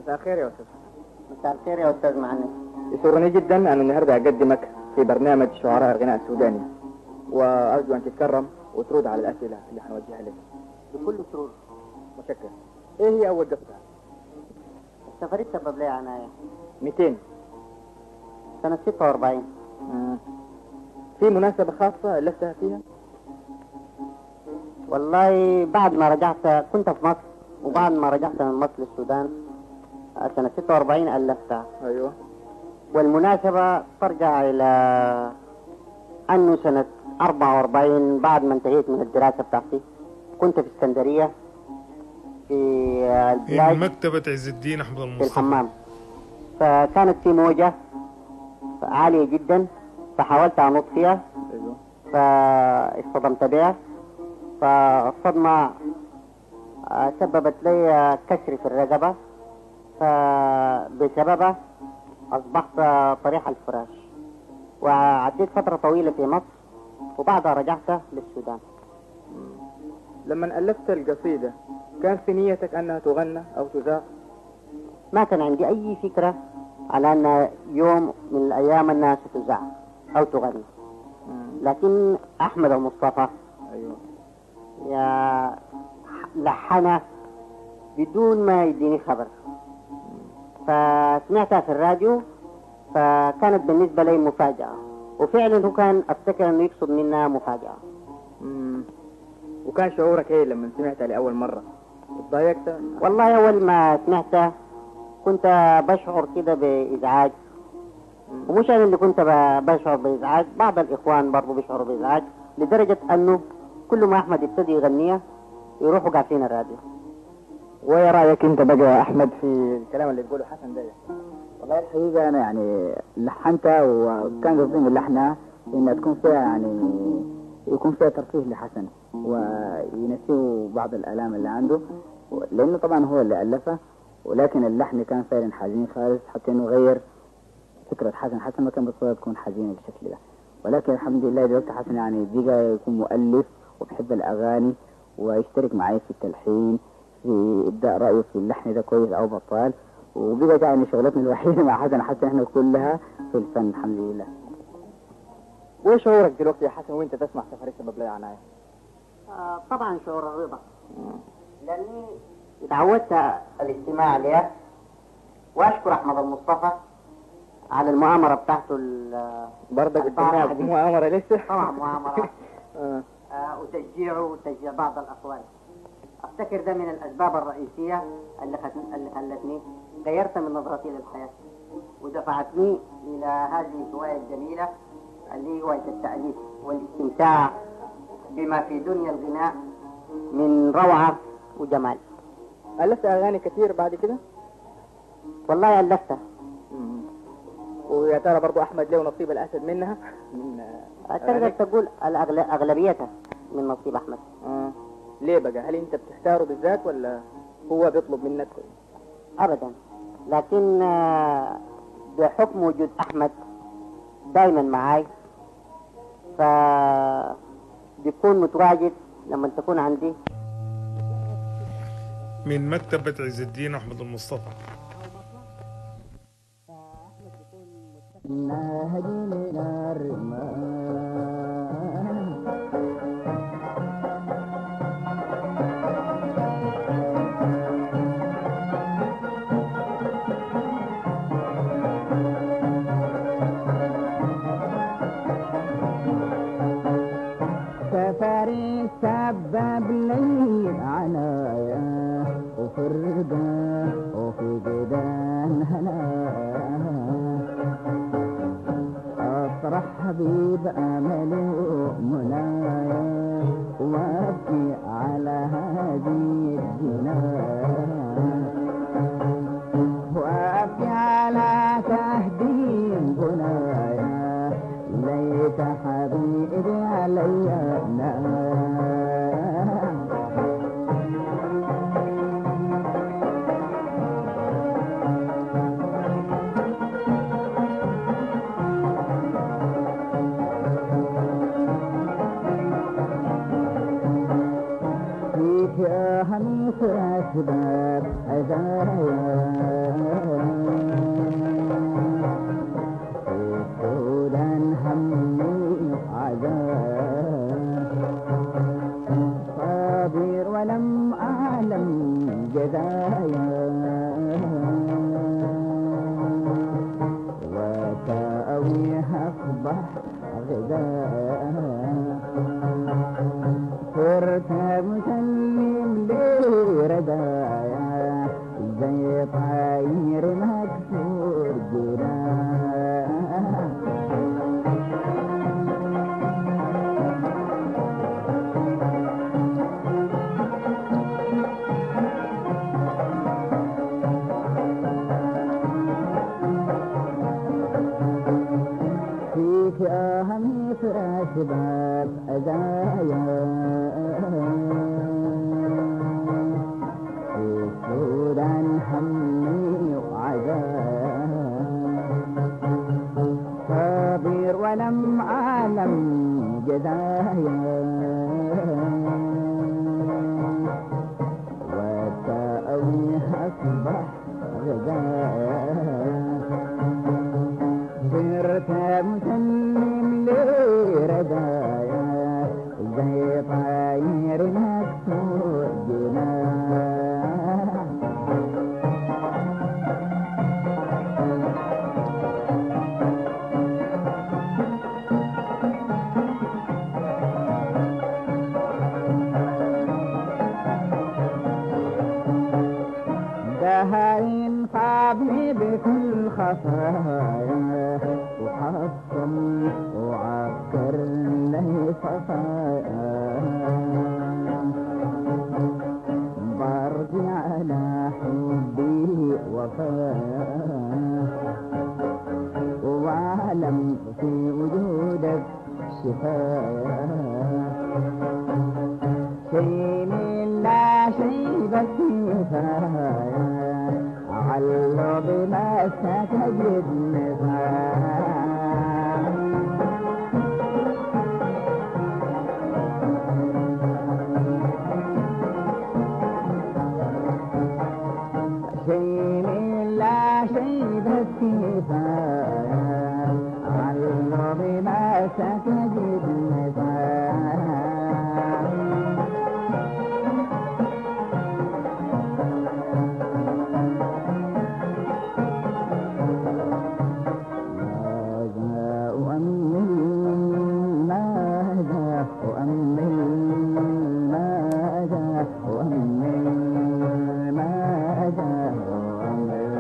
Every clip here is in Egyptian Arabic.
مساء الخير يا استاذ مساء الخير يا استاذ معني يسرني جدا ان النهارده اقدمك في برنامج شعراء الغناء السوداني وارجو ان تتكرم وترد على الاسئله اللي هنوجهها لك بكل سرور متشكر ايه هي اول قصه السفرية سبب لي عناية 200 سنة 46 مم. في مناسبه خاصه الفتها فيها والله بعد ما رجعت كنت في مصر وبعد ما رجعت من مصر للسودان آه، سنة 46 ألفتها ايوه والمناسبة ترجع إلى أنه سنة 44 بعد ما انتهيت من الدراسة بتاعتي كنت في اسكندرية في في البلاج مكتبة عز الدين أحمد في المصطفى الحمام فكانت في موجة عالية جدا فحاولت أنط فيها ايوه فاصطدمت بها فالصدمة آه، سببت لي كسر في الرقبة فبسببها أصبحت طريح الفراش وعديت فترة طويلة في مصر وبعدها رجعت للسودان لما الفت القصيده كان في نيتك انها تغنى او تذاع ما كان عندي أي فكرة على أن يوم من الأيام أنها ستذاع أو تغني مم. لكن أحمد المصطفى ايوه يا لحنها بدون ما يديني خبر فسمعتها في الراديو فكانت بالنسبة لي مفاجأة وفعلا هو كان أفتكر أنه يقصد منها مفاجأة مم. وكان شعورك ايه لما سمعتها لاول مره اتضايقت والله أول ما سمعتها كنت بشعر كده بإزعاج ومش أنا اللي كنت ب- بشعر بإزعاج بعض الإخوان برضو بيشعروا بإزعاج لدرجة أنه كل ما أحمد يبتدي يغنيها يروحوا قاعدين الراديو وايه رايك انت بقى يا احمد في الكلام اللي بيقوله حسن ده والله الحقيقة أنا يعني لحنتها وكان قصدي من لحنها إنها تكون فيها يعني يكون فيها ترفيه لحسن وينسيه بعض الآلام اللي عنده لأنه طبعا هو اللي ألفها ولكن اللحن كان فعلا حزين خالص حتى إنه غير فكرة حسن حسن ما كان بالصورة تكون حزينة بالشكل ده ولكن الحمد لله دلوقتي حسن يعني بقى يكون مؤلف وبحب الأغاني ويشترك معي في التلحين في إبداء رأيه في اللحن ده كويس أو بطال وبقى يعني شغلتنا الوحيدة مع حسن حتى احنا كلها في الفن الحمد لله وايه شعورك دلوقتي يا حسن وانت تسمع سفرية سبب لا عناية آه، طبعا شعور الرضا لاني تعودت الاستماع لها واشكر احمد المصطفى على المؤامره بتاعته ال- برضك البارحة بتسمع دي. مؤامرة لسه طبعا مؤامره آه. آه، وتشجيعه وتشجيع بعض الاقوال افتكر ده من الاسباب الرئيسيه اللي خت- اللي خلتني غيرت من نظرتي للحياه ودفعتني الى هذه الهوايه الجميله اللي هي هوايه التاليف والاستمتاع بما في دنيا الغناء من روعه وجمال ألفت أغاني كتير بعد كده والله الفتها ويا ترى برضو أحمد له نصيب الأسد منها من آه، تقدر أغانيك؟ تقول الأغل- اغلبيتها من نصيب احمد آه. ليه بقى هل أنت بتختاره بالذات ولا هو بيطلب منك ابدا لكن آه، بحكم وجود احمد دائما معاي ف بيكون متواجد لما تكون عندي من مكتبة عز الدين أحمد المصطفى سفري سبب لي عنايا وفرقة وفي جدان هنايا أفرح حبيب أملي ومنايا وأبكي على هذه الجنايا وأبكي على تهديم بنايا ليت حبيبي علي نام فيك يا هميس أسباب هدايا أزايا في السودان همي وعزايا صابر ولم أعلم جزايا وتأوي أصبح غزايا صرت مسلم لردايا زي طاير مكسور جناح دهين صابني بكل خفايا وحصم وعكر لي صفايا برجع على حبي وفايا واعلم في وجودك شفايا شيء لا شيء بس كفاية علو بما ستجد نفاية شيء لا شيء بس كفاية علو بما ستجد نفاية ماذا أؤمل ماذا أؤمل ماذا أؤمل ماذا أؤمل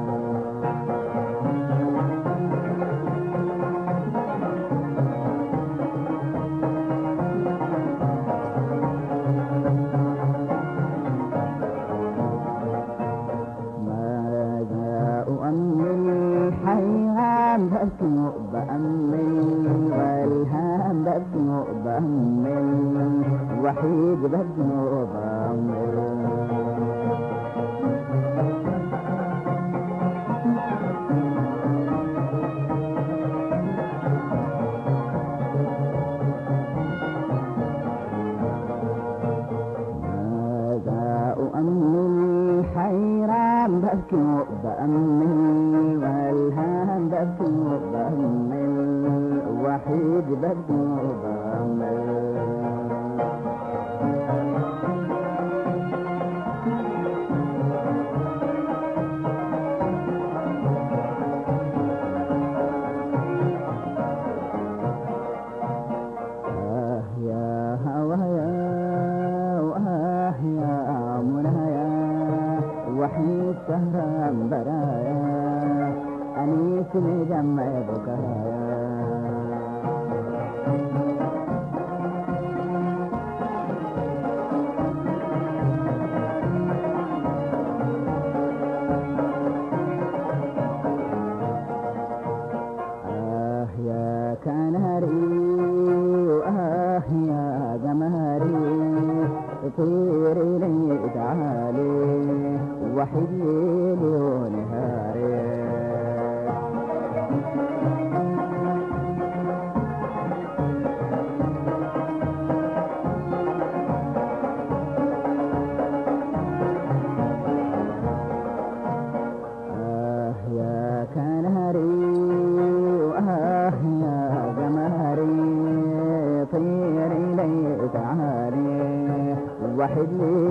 ماذا أؤمل حيران بسمع بأمل والهام بسمع بأمل وحيد بسمع بأمل ماذا أؤمل حيران بسمع بأمل والهام بسمع بأمل وحيد بسمع بأمل آه يا هوايا وآه يا منايا وحيد سهران برايا أنيس لجمع بكايا آه يا كناري وآه يا جماري طيري لي تعالي وحيد ليلي ونهاري آه يا كناري وآه يا جماري طيري لي تعالي وحد لي